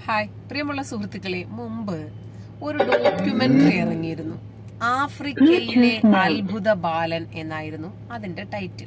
Hi പ്രിയമുള്ള സുഹൃത്തുക്കളെ മുമ്പ് ഒരു ഡോക്യുമെന്ററി ഇറങ്ങിയിരുന്നു ആഫ്രിക്കയിലെ അത്ഭുത ബാലൻ എന്നായിരുന്നു അതിന്റെ ടൈറ്റിൽ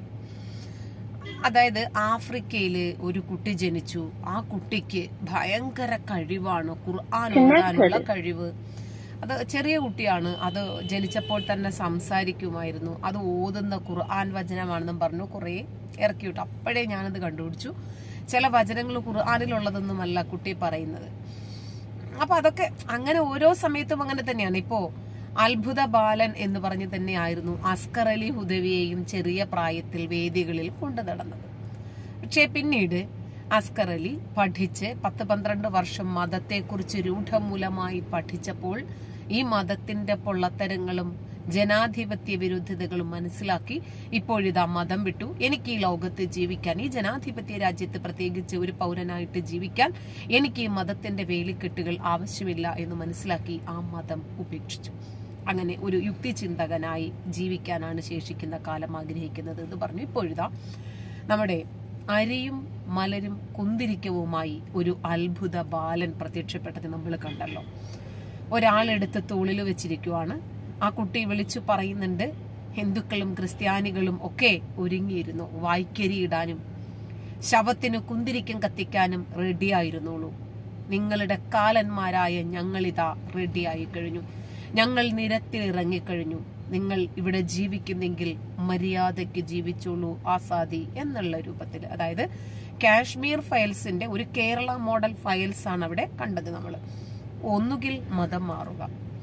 അതായത് ആഫ്രിക്കയില് ഒരു കുട്ടി ജനിച്ചു ആ കുട്ടിക്ക് ഭയങ്കര കഴിവാണ് ഖുർആൻ ഓതാനുള്ള കഴിവ് അത് ചെറിയ കുട്ടിയാണ് അത് ജനിച്ചപ്പോൾ തന്നെ സംസാരിക്കുമായിരുന്നു അത് ഓതുന്ന ഖുർആൻ വചനമാണെന്നും പറഞ്ഞു കുറെ ഇറക്കി വിട്ടു അപ്പോഴേ ഞാനത് കണ്ടുപിടിച്ചു ചില വചനങ്ങൾ ഖുർആാനിലുള്ളതൊന്നുമല്ല കുട്ടി പറയുന്നത് അപ്പൊ അതൊക്കെ അങ്ങനെ ഓരോ സമയത്തും അങ്ങനെ തന്നെയാണ് ഇപ്പോ അത്ഭുത ബാലൻ എന്ന് പറഞ്ഞ് തന്നെയായിരുന്നു അസ്കർ അലി ഹുദവിയെയും ചെറിയ പ്രായത്തിൽ വേദികളിൽ കൊണ്ടു നടന്നത് പക്ഷേ പിന്നീട് അസ്കർ അലി പഠിച്ച് പത്ത് പന്ത്രണ്ട് വർഷം മതത്തെക്കുറിച്ച് രൂഢമൂലമായി പഠിച്ചപ്പോൾ ഈ മതത്തിന്റെ പൊള്ളത്തരങ്ങളും ജനാധിപത്യ വിരുദ്ധതകളും മനസ്സിലാക്കി ഇപ്പോഴിതാ മതം വിട്ടു എനിക്ക് ഈ ലോകത്ത് ജീവിക്കാൻ ഈ ജനാധിപത്യ രാജ്യത്ത് പ്രത്യേകിച്ച് ഒരു പൗരനായിട്ട് ജീവിക്കാൻ എനിക്ക് ഈ മതത്തിന്റെ വേലിക്കെട്ടുകൾ ആവശ്യമില്ല എന്ന് മനസ്സിലാക്കി ആ മതം ഉപേക്ഷിച്ചു അങ്ങനെ ഒരു യുക്തിചിന്തകനായി ജീവിക്കാനാണ് ശേഷിക്കുന്ന കാലം ആഗ്രഹിക്കുന്നത് എന്ന് പറഞ്ഞു ഇപ്പോഴിതാ നമ്മുടെ അരിയും മലരും കുന്തിരിക്കവുമായി ഒരു അത്ഭുത ബാലൻ പ്രത്യക്ഷപ്പെട്ടത് നമ്മൾ കണ്ടല്ലോ ഒരാളെടുത്ത് തോളിൽ വെച്ചിരിക്കുവാണ് ആ കുട്ടി വിളിച്ചു പറയുന്നുണ്ട് ഹിന്ദുക്കളും ക്രിസ്ത്യാനികളും ഒക്കെ ഒരുങ്ങിയിരുന്നു വായ്ക്കരി ഇടാനും ശവത്തിന് കുന്തിരിക്കം കത്തിക്കാനും റെഡിയായിരുന്നുള്ളൂ നിങ്ങളുടെ കാലന്മാരായ ഞങ്ങളിതാ റെഡിയായി കഴിഞ്ഞു ഞങ്ങൾ നിരത്തിൽ ഇറങ്ങിക്കഴിഞ്ഞു നിങ്ങൾ ഇവിടെ ജീവിക്കുന്നെങ്കിൽ മര്യാദയ്ക്ക് ജീവിച്ചോളൂ ആസാദി എന്നുള്ള രൂപത്തിൽ അതായത് കാശ്മീർ ഫയൽസിന്റെ ഒരു കേരള മോഡൽ ഫയൽസ് ആണ് അവിടെ കണ്ടത് നമ്മൾ ഒന്നുകിൽ മതം മാറുക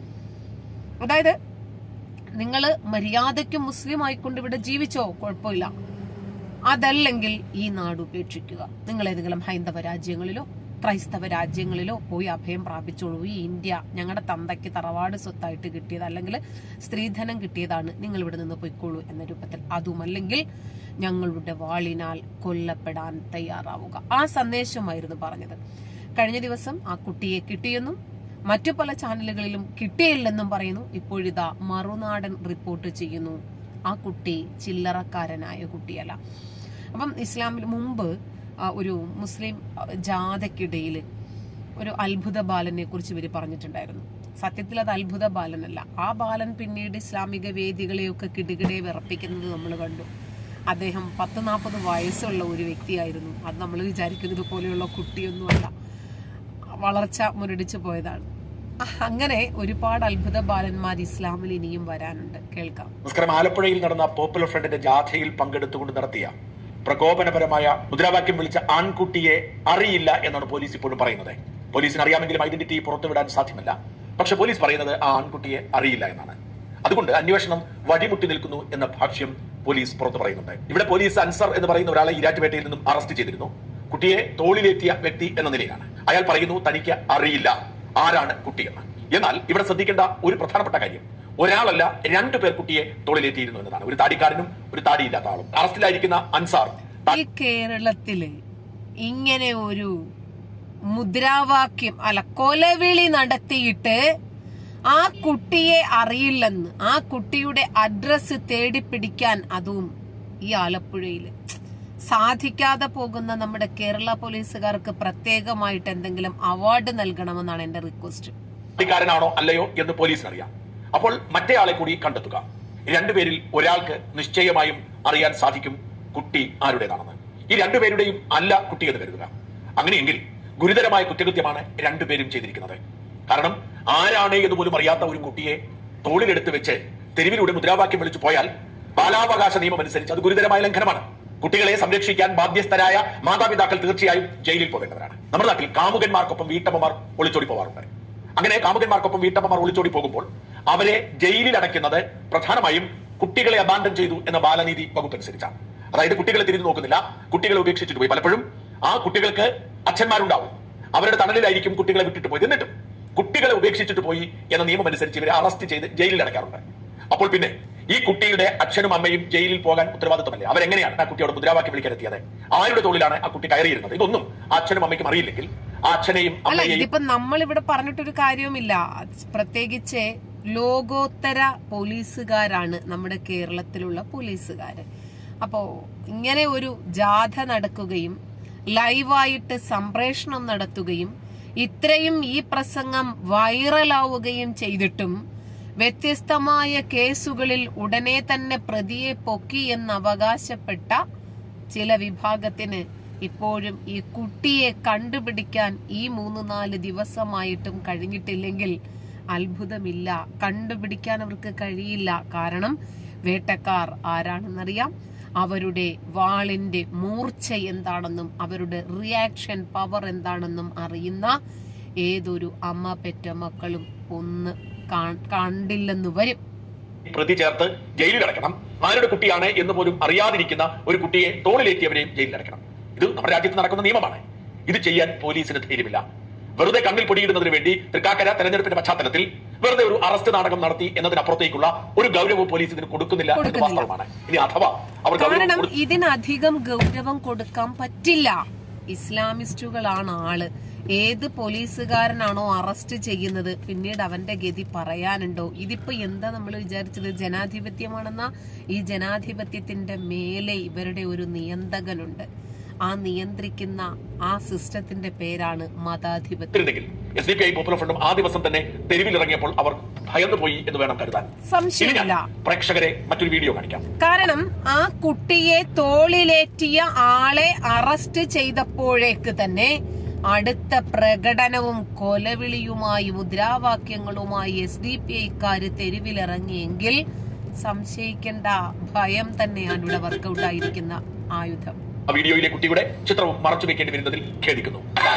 അതായത് നിങ്ങൾ മര്യാദയ്ക്ക് മുസ്ലിം ആയിക്കൊണ്ട് ഇവിടെ ജീവിച്ചോ കുഴപ്പമില്ല അതല്ലെങ്കിൽ ഈ നാട് ഉപേക്ഷിക്കുക നിങ്ങൾ ഏതെങ്കിലും ഹൈന്ദവ രാജ്യങ്ങളിലോ ക്രൈസ്തവ രാജ്യങ്ങളിലോ പോയി അഭയം പ്രാപിച്ചോളൂ ഈ ഇന്ത്യ ഞങ്ങളുടെ തന്തയ്ക്ക് തറവാട് സ്വത്തായിട്ട് കിട്ടിയത് അല്ലെങ്കിൽ സ്ത്രീധനം കിട്ടിയതാണ് നിങ്ങൾ ഇവിടെ നിന്ന് പൊയ്ക്കോളൂ എന്ന രൂപത്തിൽ അതുമല്ലെങ്കിൽ ഞങ്ങളുടെ വാളിനാൽ കൊല്ലപ്പെടാൻ തയ്യാറാവുക ആ സന്ദേശമായിരുന്നു പറഞ്ഞത് കഴിഞ്ഞ ദിവസം ആ കുട്ടിയെ കിട്ടിയെന്നും മറ്റു പല ചാനലുകളിലും കിട്ടിയില്ലെന്നും പറയുന്നു ഇപ്പോഴിതാ മറുനാടൻ റിപ്പോർട്ട് ചെയ്യുന്നു ആ കുട്ടി ചില്ലറക്കാരനായ കുട്ടിയല്ല അപ്പം ഇസ്ലാമിൽ മുമ്പ് ആ, ഒരു മുസ്ലിം ആ, ജാഥയ്ക്കിടയിൽ ഒരു അത്ഭുത ബാലനെ കുറിച്ച് ഇവർ പറഞ്ഞിട്ടുണ്ടായിരുന്നു സത്യത്തിൽ അത് അത്ഭുത ബാലനല്ല ആ ബാലൻ പിന്നീട് ഇസ്ലാമിക വേദികളെയൊക്കെ കിടുകിടെ വിറപ്പിക്കുന്നത് നമ്മൾ കണ്ടു അദ്ദേഹം പത്ത് നാൽപ്പത് വയസ്സുള്ള ഒരു വ്യക്തിയായിരുന്നു അത് നമ്മൾ വിചാരിക്കുന്നത് പോലെയുള്ള കുട്ടിയൊന്നുമല്ല വളർച്ച മുരടിച്ചു പോയതാണ് അങ്ങനെ ഒരുപാട് അത്ഭുത ബാലന്മാർ ഇസ്ലാമിൽ ഇനിയും വരാനുണ്ട് കേൾക്കാം നമസ്കാരം ആലപ്പുഴയിൽ നടന്ന പോപ്പുലർ ഫ്രണ്ടിന്റെ ജാഥയിൽ പങ്കെടുത്തുകൊണ്ട് നടത്തിയ പ്രകോപനപരമായ മുദ്രാവാക്യം വിളിച്ച ആൺകുട്ടിയെ അറിയില്ല എന്നാണ് പോലീസ് ഇപ്പോഴും പറയുന്നത് പോലീസിന് അറിയാമെങ്കിലും ഐഡന്റിറ്റി പുറത്തുവിടാൻ സാധ്യമല്ല പക്ഷെ പോലീസ് പറയുന്നത് ആ ആൺകുട്ടിയെ അറിയില്ല എന്നാണ് അതുകൊണ്ട് അന്വേഷണം വഴിമുട്ടി നിൽക്കുന്നു എന്ന ഭാഷ്യം പോലീസ് പുറത്തു പറയുന്നുണ്ട് ഇവിടെ പോലീസ് അൻസർ എന്ന് പറയുന്ന ഒരാളെ ഇരാറ്റുപേട്ടയിൽ നിന്നും അറസ്റ്റ് ചെയ്തിരുന്നു കുട്ടിയെ തോളിലേറ്റിയ വ്യക്തി എന്ന നിലയിലാണ് അയാൾ പറയുന്നു തനിക്ക് അറിയില്ല ആരാണ് കുട്ടിയെന്ന് എന്നാൽ ഇവിടെ ശ്രദ്ധിക്കേണ്ട ഒരു പ്രധാനപ്പെട്ട കാര്യം ഒരാളല്ല രണ്ടു പേർ കുട്ടിയെ തോളിലേറ്റിയിരുന്നു എന്നതാണ് ഒരു താടിക്കാരനും ഒരു താടിയില്ലാത്ത ആളും അറസ്റ്റിലായിരിക്കുന്ന അൻസാർ ഈ കേരളത്തില് ഇങ്ങനെ ഒരു മുദ്രാവാക്യം അല്ല കൊലവിളി നടത്തിയിട്ട് ആ കുട്ടിയെ അറിയില്ലെന്ന് ആ കുട്ടിയുടെ അഡ്രസ് തേടിപ്പിടിക്കാൻ അതും ഈ ആലപ്പുഴയില് സാധിക്കാതെ പോകുന്ന നമ്മുടെ കേരള പോലീസുകാർക്ക് പ്രത്യേകമായിട്ട് എന്തെങ്കിലും അവാർഡ് നൽകണമെന്നാണ് എന്റെ റിക്വസ്റ്റ് താടിക്കാരനാണോ അല്ലയോ എന്ന് പോലീസിന് അറിയാം അപ്പോൾ മറ്റേയാളെ കൂടി കണ്ടെത്തുക രണ്ടുപേരിൽ ഒരാൾക്ക് നിശ്ചയമായും അറിയാൻ സാധിക്കും കുട്ടി ആരുടേതാണെന്ന് ഈ രണ്ടുപേരുടെയും അല്ല കുട്ടി എന്ന് കരുതുക അങ്ങനെയെങ്കിൽ ഗുരുതരമായ കുറ്റകൃത്യമാണ് രണ്ടുപേരും ചെയ്തിരിക്കുന്നത് കാരണം ആരാണ് എന്ന് പോലും അറിയാത്ത ഒരു കുട്ടിയെ തോളിലെടുത്ത് വെച്ച് തെരുവിലൂടെ മുദ്രാവാക്യം വിളിച്ചു പോയാൽ ബാലാവകാശ നിയമം അനുസരിച്ച് അത് ഗുരുതരമായ ലംഘനമാണ് കുട്ടികളെ സംരക്ഷിക്കാൻ ബാധ്യസ്ഥരായ മാതാപിതാക്കൾ തീർച്ചയായും ജയിലിൽ പോകേണ്ടവരാണ് നമ്മുടെ നാട്ടിൽ കാമുകന്മാർക്കൊപ്പം വീട്ടമ്മമാർ ഒളിച്ചോടി പോവാറുണ്ട് അങ്ങനെ കാമുകന്മാർക്കൊപ്പം വീട്ടമ്മമാർ ഒളിച്ചോടി പോകുമ്പോൾ അവരെ ജയിലിൽ അടയ്ക്കുന്നത് പ്രധാനമായും കുട്ടികളെ അബാൻഡൻ ചെയ്തു എന്ന ബാലനീതി വകുപ്പ് അനുസരിച്ചാണ് അതായത് കുട്ടികളെ തിരിഞ്ഞു നോക്കുന്നില്ല കുട്ടികളെ ഉപേക്ഷിച്ചിട്ട് പോയി പലപ്പോഴും ആ കുട്ടികൾക്ക് അച്ഛന്മാരുണ്ടാവും അവരുടെ തണലിലായിരിക്കും കുട്ടികളെ വിട്ടിട്ട് പോയത് എന്നിട്ടും കുട്ടികളെ ഉപേക്ഷിച്ചിട്ട് പോയി എന്ന നിയമം അനുസരിച്ച് ഇവരെ അറസ്റ്റ് ചെയ്ത് ജയിലിൽ അടയ്ക്കാറുണ്ട് അപ്പോൾ പിന്നെ ഈ കുട്ടിയുടെ അച്ഛനും അമ്മയും ജയിലിൽ പോകാൻ ഉത്തരവാദിത്തമല്ലേ അവരെങ്ങനെയാണ് ആ കുട്ടിയോട് മുദ്രാവാക്യം വിളിക്കാൻ എത്തിയത് ആരുടെ തോളിലാണ് ആ കുട്ടി കയറിയിരുന്നത് ഇതൊന്നും ആ അച്ഛനും അമ്മയ്ക്കും അറിയില്ലെങ്കിൽ ആ അച്ഛനെയും അല്ല അമ്മയെയും ഇതിപ്പോ നമ്മൾ ഇവിടെ പറഞ്ഞിട്ടൊരു കാര്യവുമില്ല പ്രത്യേകിച്ച് ലോകോത്തര പോലീസുകാരാണ് നമ്മുടെ കേരളത്തിലുള്ള പോലീസുകാര് അപ്പോ ഇങ്ങനെ ഒരു ജാഥ നടക്കുകയും ലൈവായിട്ട് സംപ്രേഷണം നടത്തുകയും ഇത്രയും ഈ പ്രസംഗം വൈറലാവുകയും ചെയ്തിട്ടും വ്യത്യസ്തമായ കേസുകളിൽ ഉടനെ തന്നെ പ്രതിയെ പൊക്കി എന്ന് അവകാശപ്പെട്ട ചില വിഭാഗത്തിന് ഇപ്പോഴും ഈ കുട്ടിയെ കണ്ടുപിടിക്കാൻ ഈ മൂന്ന് നാല് ദിവസമായിട്ടും കഴിഞ്ഞിട്ടില്ലെങ്കിൽ അത്ഭുതമില്ല കണ്ടുപിടിക്കാൻ അവർക്ക് കഴിയില്ല കാരണം വേട്ടക്കാർ ആരാണെന്നറിയാം അവരുടെ വാളിന്റെ മൂർച്ച എന്താണെന്നും അവരുടെ റിയാക്ഷൻ പവർ എന്താണെന്നും അറിയുന്ന ഏതൊരു അമ്മ പെറ്റ മക്കളും ഒന്ന് കാ- കണ്ടില്ലെന്ന് വരും പ്രതി ചേർത്ത് ജയിലിൽ അടക്കണം ആരുടെ കുട്ടിയാണ് എന്ന് പോലും അറിയാതിരിക്കുന്ന ഒരു കുട്ടിയെ തോളിലേറ്റിയവരെയും ജയിലിൽ അടക്കണം ഇത് നമ്മുടെ രാജ്യത്ത് നടക്കുന്ന നിയമമാണ് ഇത് ചെയ്യാൻ പോലീസിന് ധൈര്യമില്ല വെറുതെ കണ്ണിൽ പൊടിയിടുന്നതിന് വേണ്ടി തൃക്കാക്കര തെരഞ്ഞെടുപ്പിന്റെ പശ്ചാത്തലത്തിൽ വെറുതെ ഒരു അറസ്റ്റ് നാടകം നടത്തി എന്നതിനപ്പുറത്തേക്കുള്ള ഒരു ഗൗരവവും പോലീസ് ഇതിന് കൊടുക്കുന്നില്ല എന്ന് കൊടുക്കുന്നില്ല. വാസ്തവമാണ് ഇനി അഥവാ അവർ ഗൗരവം കാരണം കൊടു- ഇതിനധികം ഗൗരവം കൊടുക്കാൻ പറ്റില്ല ഇസ്ലാമിസ്റ്റുകളാണ് ആള് ഏത് പോലീസുകാരനാണോ അറസ്റ്റ് ചെയ്യുന്നത് പിന്നീട് അവന്റെ ഗതി പറയാനുണ്ടോ ഇതിപ്പോ എന്താ നമ്മൾ വിചാരിച്ചത് ജനാധിപത്യമാണെന്ന ഈ ജനാധിപത്യത്തിന്റെ മേലെ ഇവരുടെ ഒരു നിയന്തകനുണ്ട് ആ നിയന്ത്രിക്കുന്ന ആ സിസ്റ്റത്തിന്റെ പേരാണ് മതാധിപത്യം ിരുന്നെങ്കിൽ S D P I popular ഫ്രണ്ടും ആ ദിവസം തന്നെ തെരുവിലിറങ്ങിയപ്പോൾ അവർ ഭയന്നു പോയി എന്ന് വേണം കരുതാൻ ഇനി സംശയമില്ല ഞാൻ പ്രേക്ഷകരെ മറ്റൊരു വീഡിയോ കാണിക്കാം കാരണം ആ കുട്ടിയെ തോളിലേറ്റിയ ആളെ അറസ്റ്റ് ചെയ്തപ്പോഴേക്ക് തന്നെ അടുത്ത പ്രകടനവും കൊലവിളിയുമായി മുദ്രാവാക്യങ്ങളുമായി എസ് ഡി പി ഐക്കാര് തെരുവിലിറങ്ങിയെങ്കിൽ സംശയിക്കേണ്ട ഭയം തന്നെയാണ് ഇവിടെ വർക്കൗട്ട് ആയിരിക്കുന്ന ആയുധം ആ വീഡിയോയിലെ കുട്ടിയുടെ ചിത്രവും മറച്ചു വെക്കേണ്ടി വരുന്നതിൽ ഖേദിക്കുന്നു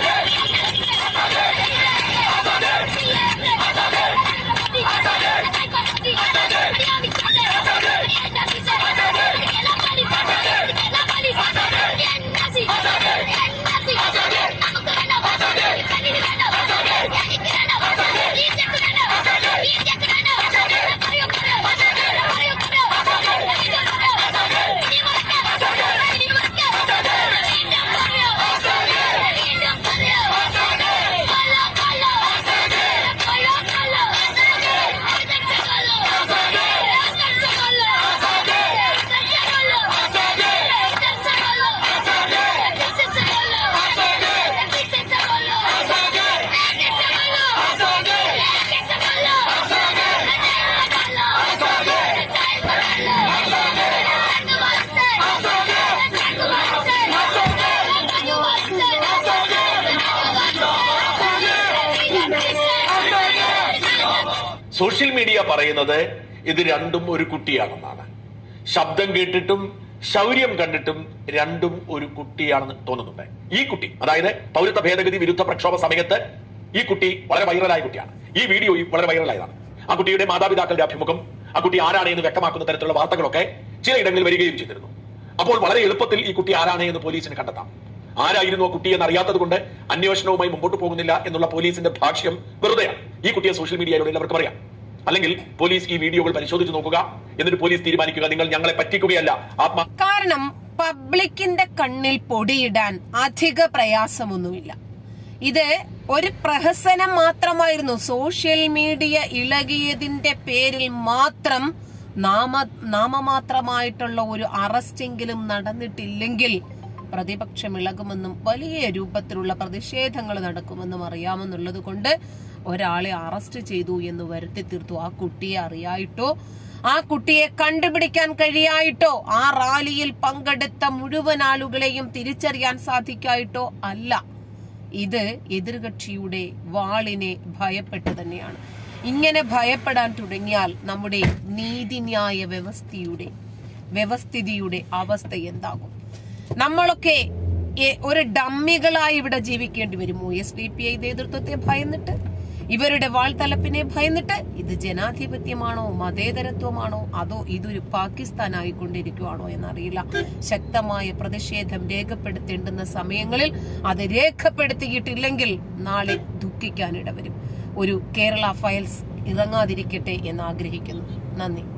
സോഷ്യൽ മീഡിയ പറയുന്നത് ഇത് രണ്ടും ഒരു കുട്ടിയാണെന്നാണ് ശബ്ദം കേട്ടിട്ടും ശൗര്യം കണ്ടിട്ടും രണ്ടും ഒരു കുട്ടിയാണെന്ന് തോന്നുന്നുണ്ട് ഈ കുട്ടി അതായത് പൗരത്വ ഭേദഗതി വിരുദ്ധ പ്രക്ഷോഭ സമയത്ത് ഈ കുട്ടി വളരെ വൈറലായ കുട്ടിയാണ് ഈ വീഡിയോയും വളരെ വൈറലായതാണ് ആ കുട്ടിയുടെ മാതാപിതാക്കളുടെ അഭിമുഖം ആ കുട്ടി ആരാണ് എന്ന് വ്യക്തമാക്കുന്ന തരത്തിലുള്ള വാർത്തകളൊക്കെ ചിലയിടങ്ങളിൽ വരികയും ചെയ്തിരുന്നു അപ്പോൾ വളരെ എളുപ്പത്തിൽ ഈ കുട്ടി ആരാണ് എന്ന് പോലീസിന് കണ്ടെത്താം ആരായിരുന്നു ആ കുട്ടി എന്ന് അറിയാത്തത് കൊണ്ട് അന്വേഷണവുമായി മുമ്പോട്ട് പോകുന്നില്ല എന്നുള്ള പോലീസിന്റെ ഭാഷ്യം വെറുതെയാണ് ഈ കുട്ടിയെ സോഷ്യൽ മീഡിയയിലൂടെ എല്ലാവർക്കും അറിയാം അല്ലെങ്കിൽ പോലീസ് ഈ വീഡിയോകൾ പരിശോധിച്ച് നോക്കുക എന്നിട്ട് പോലീസ് തീരുമാനിക്കുക നിങ്ങൾ ഞങ്ങളെ പറ്റിക്കുകയല്ല ആത്മാ കാരണം പബ്ലിക്കിന്റെ കണ്ണിൽ പൊടിയിടാൻ അധിക പ്രയാസമൊന്നുമില്ല ഇത് ഒരു പ്രഹസനം മാത്രമായിരുന്നു സോഷ്യൽ മീഡിയ ഇളകിയതിന്റെ പേരിൽ മാത്രം നാമ നാമമാത്രമായിട്ടുള്ള ഒരു അറസ്റ്റെങ്കിലും നടന്നിട്ടില്ലെങ്കിൽ പ്രതിപക്ഷം ഇളകുമെന്നും വലിയ രൂപത്തിലുള്ള പ്രതിഷേധങ്ങൾ നടക്കുമെന്നും അറിയാമെന്നുള്ളത് കൊണ്ട് ഒരാളെ അറസ്റ്റ് ചെയ്തു എന്ന് വരുത്തി തീർത്തു ആ കുട്ടിയെ അറിയായിട്ടോ ആ കുട്ടിയെ കണ്ടുപിടിക്കാൻ കഴിയായിട്ടോ ആ റാലിയിൽ പങ്കെടുത്ത മുഴുവൻ ആളുകളെയും തിരിച്ചറിയാൻ സാധിക്കായിട്ടോ അല്ല ഇത് എതിർകക്ഷിയുടെ വാളിനെ ഭയപ്പെട്ട് തന്നെയാണ് ഇങ്ങനെ ഭയപ്പെടാൻ തുടങ്ങിയാൽ നമ്മുടെ നീതിന്യായ വ്യവസ്ഥയുടെ വ്യവസ്ഥിതിയുടെ അവസ്ഥ എന്താകും നമ്മളൊക്കെ എ- ഒരു ഡമ്മികളായി ഇവിടെ ജീവിക്കേണ്ടി വരുമോ എസ് ഡി പി ഐ നേതൃത്വത്തെ ഭയന്നിട്ട് ഇവരുടെ വാൾത്തലപ്പിനെ ഭയന്നിട്ട് ഇത് ജനാധിപത്യമാണോ മതേതരത്വമാണോ അതോ ഇതൊരു പാകിസ്ഥാൻ ആയിക്കൊണ്ടിരിക്കുവാണോ എന്നറിയില്ല ശക്തമായ പ്രതിഷേധം രേഖപ്പെടുത്തേണ്ടുന്ന സമയങ്ങളിൽ അത് രേഖപ്പെടുത്തിയിട്ടില്ലെങ്കിൽ നാളെ ദുഃഖിക്കാനിടവരും ഒരു കേരള ഫയൽസ് ഇറങ്ങാതിരിക്കട്ടെ എന്ന് ആഗ്രഹിക്കുന്നു നന്ദി